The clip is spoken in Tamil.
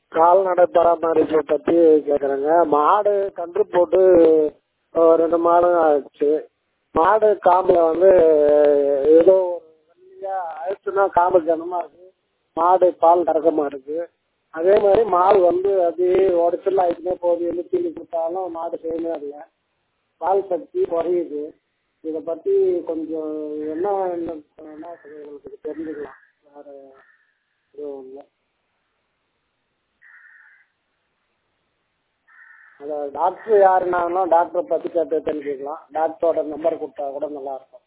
கால்நடை பராமரிப்பை பற்றி கேட்குறேங்க மாடு கன்று போட்டு ஒரு ரெண்டு மாதம் ஆச்சு மாடு காம்பில் வந்து ஏதோ ஒரு வெள்ளையாக அழுத்துனா காம்பு கனமாக இருக்கு மாடு பால் கறக்க மாட்டேங்குது அதே மாதிரி மாடு வந்து அப்படியே உடச்சல் ஆகிட்டுனே போகுது எந்த தீனி கொடுத்தாலும் மாடு சேமே இல்லை பால் சக்தி குறையுது இதை பற்றி கொஞ்சம் என்ன என்ன என்ன உங்களுக்கு தெரிஞ்சுக்கலாம் வேறு எதுவும் இல்லை அதான் டாக்டர் யாருனாலும் டாக்டரை பற்றி கேட்டு தெரிஞ்சுக்கலாம் டாக்டரோட நம்பர் கொடுத்தா கூட நல்லாயிருக்கும்